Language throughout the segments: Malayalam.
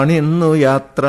ണിന്നു യാത്ര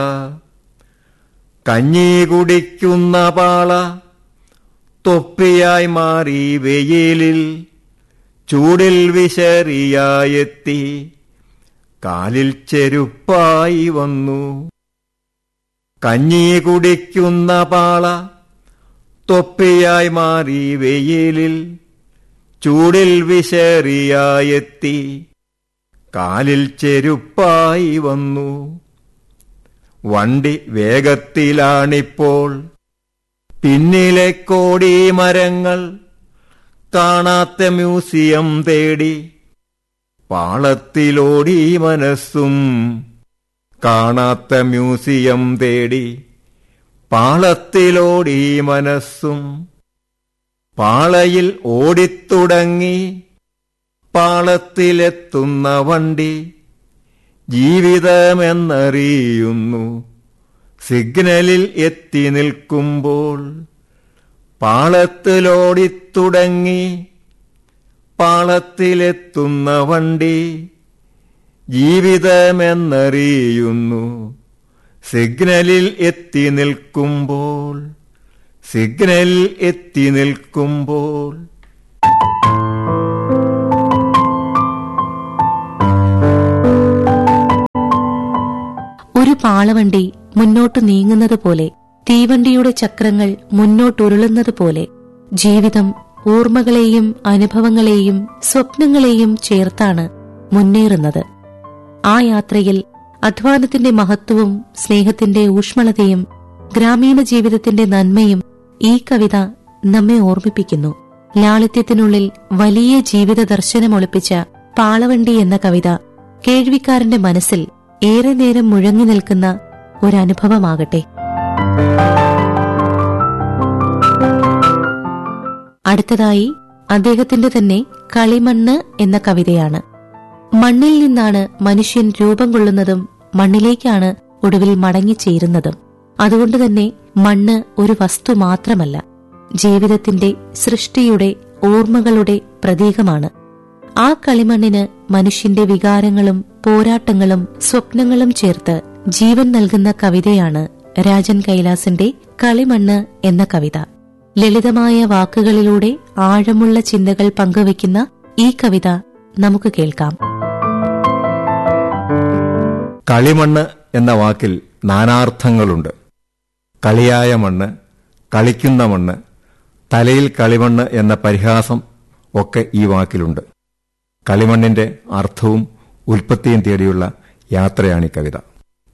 കഞ്ഞി കുടിക്കുന്ന പാള തൊപ്പിയായി മാറി വെയിലിൽ ചൂടിൽ വിശറിയായെത്തി കാലിൽ ചെരുപ്പായി വന്നു കഞ്ഞി കുടിക്കുന്ന പാള തൊപ്പിയായി മാറി വെയിലിൽ ചൂടിൽ വിശറിയായെത്തി കാലിൽ ചെരുപ്പായി വന്നു വണ്ടി വേഗത്തിലാണിപ്പോൾ പിന്നിലെ കോടി മരങ്ങൾ കാണാത്ത മ്യൂസിയം തേടി പാളത്തിലോടി മനസ്സും കാണാത്ത മ്യൂസിയം തേടി പാളത്തിലോടി മനസ്സും പാളയിൽ ഓടിത്തുടങ്ങി പാളത്തിലെത്തുന്ന വണ്ടി ജീവിതമെന്നറിയുന്നു സിഗ്നലിൽ എത്തി നിൽക്കുമ്പോൾ പാളത്തിലോടിത്തുടങ്ങി പാളത്തിലെത്തുന്ന വണ്ടി ജീവിതമെന്നറിയുന്നു സിഗ്നലിൽ എത്തി നിൽക്കുമ്പോൾ സിഗ്നലിൽ എത്തി നിൽക്കുമ്പോൾ ഒരു പാളവണ്ടി മുന്നോട്ട് നീങ്ങുന്നത് പോലെ തീവണ്ടിയുടെ ചക്രങ്ങൾ മുന്നോട്ടുരുളുന്നത് പോലെ ജീവിതം ഓർമ്മകളെയും അനുഭവങ്ങളെയും സ്വപ്നങ്ങളെയും ചേർത്താണ് മുന്നേറുന്നത് ആ യാത്രയിൽ അധ്വാനത്തിന്റെ മഹത്വവും സ്നേഹത്തിന്റെ ഊഷ്മളതയും ഗ്രാമീണ ജീവിതത്തിന്റെ നന്മയും ഈ കവിത നമ്മെ ഓർമ്മിപ്പിക്കുന്നു ലാളിത്യത്തിനുള്ളിൽ വലിയ ജീവിത ദർശനമൊളിപ്പിച്ച പാളവണ്ടി എന്ന കവിത കേൾവിക്കാരന്റെ മനസ്സിൽ ഏറെ നേരം മുഴങ്ങി നിൽക്കുന്ന ഒരനുഭവമാകട്ടെ അടുത്തതായി അദ്ദേഹത്തിന്റെ തന്നെ കളിമണ്ണ് എന്ന കവിതയാണ് മണ്ണിൽ നിന്നാണ് മനുഷ്യൻ രൂപം കൊള്ളുന്നതും മണ്ണിലേക്കാണ് ഒടുവിൽ മടങ്ങിച്ചേരുന്നതും അതുകൊണ്ട് തന്നെ മണ്ണ് ഒരു വസ്തു മാത്രമല്ല ജീവിതത്തിന്റെ സൃഷ്ടിയുടെ ഓർമ്മകളുടെ പ്രതീകമാണ് ആ കളിമണ്ണിന് മനുഷ്യന്റെ വികാരങ്ങളും പോരാട്ടങ്ങളും സ്വപ്നങ്ങളും ചേർത്ത് ജീവൻ നൽകുന്ന കവിതയാണ് രാജൻ കൈലാസിന്റെ കളിമണ്ണ് എന്ന കവിത ലളിതമായ വാക്കുകളിലൂടെ ആഴമുള്ള ചിന്തകൾ പങ്കുവയ്ക്കുന്ന ഈ കവിത നമുക്ക് കേൾക്കാം കളിമണ്ണ് എന്ന വാക്കിൽ നാനാർത്ഥങ്ങളുണ്ട് കളിയായ മണ്ണ് കളിക്കുന്ന മണ്ണ് തലയിൽ കളിമണ്ണ് എന്ന പരിഹാസം ഒക്കെ ഈ വാക്കിലുണ്ട് കളിമണ്ണിന്റെ അർത്ഥവും ഉൽപ്പത്തിയും തേടിയുള്ള യാത്രയാണ് ഈ കവിത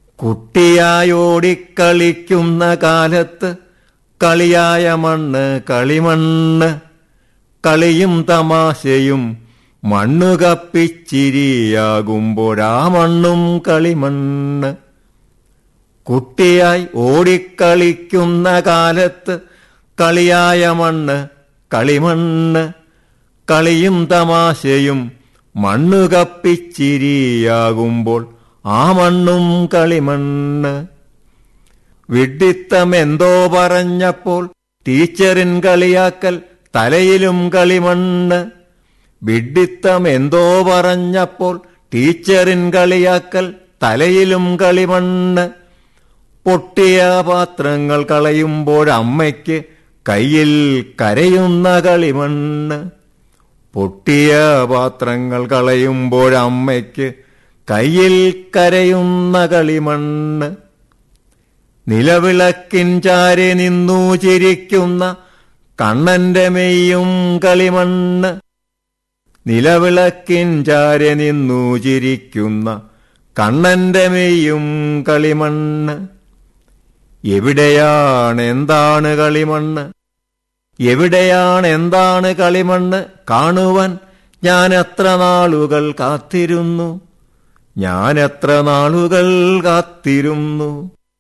കുട്ടിയായോടിക്കളിക്കുന്ന കാലത്ത് കളിയായ മണ്ണ് കളിമണ്ണ് കളിയും തമാശയും മണ്ണു കപ്പിച്ചിരിയാകുമ്പോഴാ മണ്ണും കളിമണ്ണ് കുട്ടിയായി ഓടിക്കളിക്കുന്ന കാലത്ത് കളിയായ മണ്ണ് കളിമണ്ണ് കളിയും തമാശയും മണ്ണു കപ്പിച്ചിരിയാകുമ്പോൾ ആ മണ്ണും കളിമണ്ണ് വിഡ്ഢിത്തമെന്തോ പറഞ്ഞപ്പോൾ ടീച്ചറിൻ കളിയാക്കൽ തലയിലും കളിമണ്ണ് വിഡ്ഢിത്തമെന്തോ പറഞ്ഞപ്പോൾ ടീച്ചറിൻ കളിയാക്കൽ തലയിലും കളിമണ്ണ് പൊട്ടിയ പാത്രങ്ങൾ കളയുമ്പോഴമ്മയ്ക്ക് കയ്യിൽ കരയുന്ന കളിമണ്ണ് പൊട്ടിയ പാത്രങ്ങൾ കളയുമ്പോഴമ്മയ്ക്ക് കയ്യിൽ കരയുന്ന കളിമണ്ണ് നിലവിളക്കിൻ ചാരെ നിന്നു ചിരിക്കുന്ന കണ്ണന്റെ മെയ്യും കളിമണ്ണ് നിലവിളക്കിൻ ചാരെ നിന്നു ചിരിക്കുന്ന കണ്ണന്റെ മെയ്യും കളിമണ്ണ് എവിടെയാണ് എന്താണ് കളിമണ്ണ് എവിടെയാണ് എന്താണ് കളിമണ്ണ് കാണുവാൻ ഞാൻ എത്ര നാളുകൾ കാത്തിരുന്നു ഞാൻ എത്ര നാളുകൾ കാത്തിരുന്നു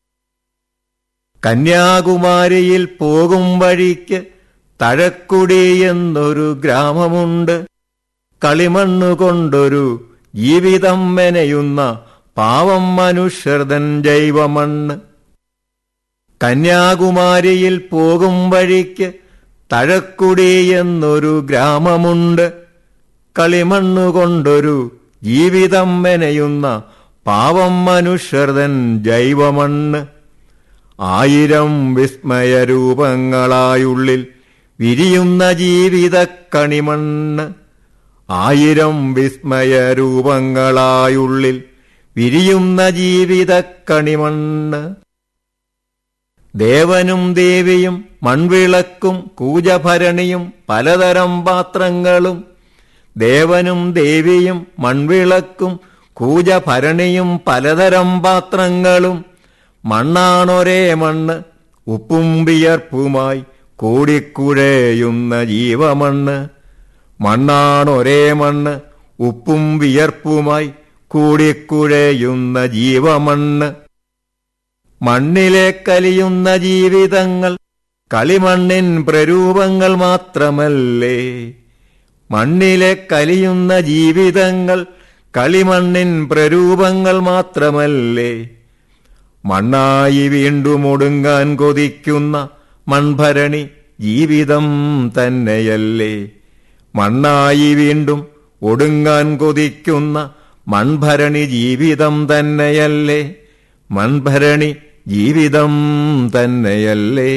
കന്യാകുമാരിയിൽ പോകും വഴിക്ക് തഴക്കുടി എന്നൊരു ഗ്രാമമുണ്ട് കളിമണ്ണു കൊണ്ടൊരു ജീവിതം മെനയുന്ന പാവം മനുഷ്യർതൻ ജൈവമണ്ണ് കന്യാകുമാരിയിൽ പോകും വഴിക്ക് തഴക്കുടി എന്നൊരു ഗ്രാമമുണ്ട് കളിമണ്ണു കൊണ്ടൊരു ജീവിതം മെനയുന്ന പാവം മനുഷ്യർതൻ ജൈവമണ്ണ് ആയിരം വിസ്മയരൂപങ്ങളായുള്ളിൽ വിരിയുന്ന ജീവിത കണിമണ്ണ് ആയിരം വിസ്മയരൂപങ്ങളായുള്ളിൽ വിരിയുന്ന ജീവിത കണിമണ്ണ് ദേവനും ദേവിയും മൺവിളക്കും കൂജഭരണിയും പലതരം പാത്രങ്ങളും ദേവനും ദേവിയും മൺവിളക്കും കൂജഭരണിയും പലതരം പാത്രങ്ങളും മണ്ണാണൊരേ മണ്ണ് ഉപ്പും വിയർപ്പുമായി കൂടിക്കുഴയുന്ന ജീവമണ്ണ് മണ്ണാണൊരേ മണ്ണ് ഉപ്പും വിയർപ്പുമായി കൂടിക്കുഴയുന്ന ജീവമണ്ണ് മണ്ണിലെ കലിയുന്ന ജീവിതങ്ങൾ കളിമണ്ണിൻ പ്രരൂപങ്ങൾ മാത്രമല്ലേ മണ്ണിലെ കലിയുന്ന ജീവിതങ്ങൾ കളിമണ്ണിൻ പ്രരൂപങ്ങൾ മാത്രമല്ലേ മണ്ണായി വീണ്ടും ഒടുങ്ങാൻ കൊതിക്കുന്ന മൺഭരണി ജീവിതം തന്നെയല്ലേ മണ്ണായി വീണ്ടും ഒടുങ്ങാൻ കൊതിക്കുന്ന മൺഭരണി ജീവിതം തന്നെയല്ലേ മൺഭരണി ജീവിതം തന്നെയല്ലേ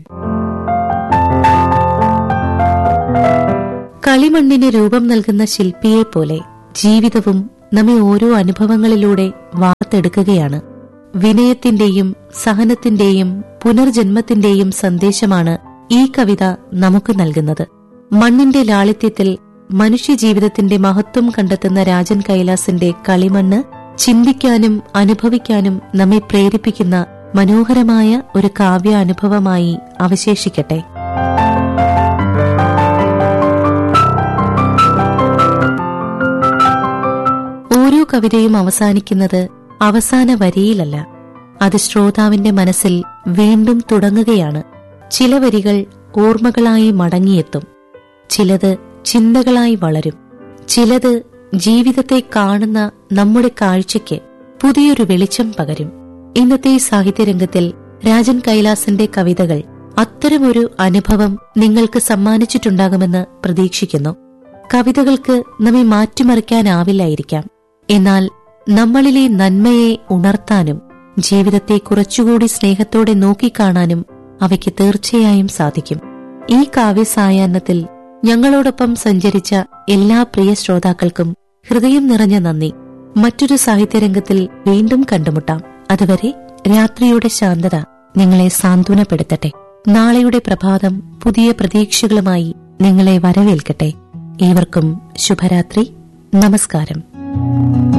കളിമണ്ണിന് രൂപം നൽകുന്ന ശില്പിയെ പോലെ ജീവിതവും നമ്മെ ഓരോ അനുഭവങ്ങളിലൂടെ വാർത്തെടുക്കുകയാണ് വിനയത്തിന്റെയും സഹനത്തിന്റെയും പുനർജന്മത്തിന്റെയും സന്ദേശമാണ് ഈ കവിത നമുക്ക് നൽകുന്നത് മണ്ണിന്റെ ലാളിത്യത്തിൽ മനുഷ്യജീവിതത്തിന്റെ മഹത്വം കണ്ടെത്തുന്ന രാജൻ കൈലാസിന്റെ കളിമണ്ണ് ചിന്തിക്കാനും അനുഭവിക്കാനും നമ്മെ പ്രേരിപ്പിക്കുന്ന മനോഹരമായ ഒരു കാവ്യാനുഭവമായി അവശേഷിക്കട്ടെ ഓരോ കവിതയും അവസാനിക്കുന്നത് അവസാന വരിയിലല്ല അത് ശ്രോതാവിന്റെ മനസ്സിൽ വീണ്ടും തുടങ്ങുകയാണ് ചില വരികൾ ഓർമ്മകളായി മടങ്ങിയെത്തും ചിലത് ചിന്തകളായി വളരും ചിലത് ജീവിതത്തെ കാണുന്ന നമ്മുടെ കാഴ്ചയ്ക്ക് പുതിയൊരു വെളിച്ചം പകരും ഇന്നത്തെ സാഹിത്യരംഗത്തിൽ രാജൻ കൈലാസന്റെ കവിതകൾ അത്തരമൊരു അനുഭവം നിങ്ങൾക്ക് സമ്മാനിച്ചിട്ടുണ്ടാകുമെന്ന് പ്രതീക്ഷിക്കുന്നു കവിതകൾക്ക് നമ്മെ മാറ്റിമറിക്കാനാവില്ലായിരിക്കാം എന്നാൽ നമ്മളിലെ നന്മയെ ഉണർത്താനും ജീവിതത്തെ കുറച്ചുകൂടി സ്നേഹത്തോടെ നോക്കിക്കാണാനും അവയ്ക്ക് തീർച്ചയായും സാധിക്കും ഈ കാവ്യസായാഹ്നത്തിൽ ഞങ്ങളോടൊപ്പം സഞ്ചരിച്ച എല്ലാ പ്രിയ ശ്രോതാക്കൾക്കും ഹൃദയം നിറഞ്ഞ നന്ദി മറ്റൊരു സാഹിത്യരംഗത്തിൽ വീണ്ടും കണ്ടുമുട്ടാം അതുവരെ രാത്രിയുടെ ശാന്തത നിങ്ങളെ സാന്ത്വനപ്പെടുത്തട്ടെ നാളെയുടെ പ്രഭാതം പുതിയ പ്രതീക്ഷകളുമായി നിങ്ങളെ വരവേൽക്കട്ടെ ഏവർക്കും ശുഭരാത്രി നമസ്കാരം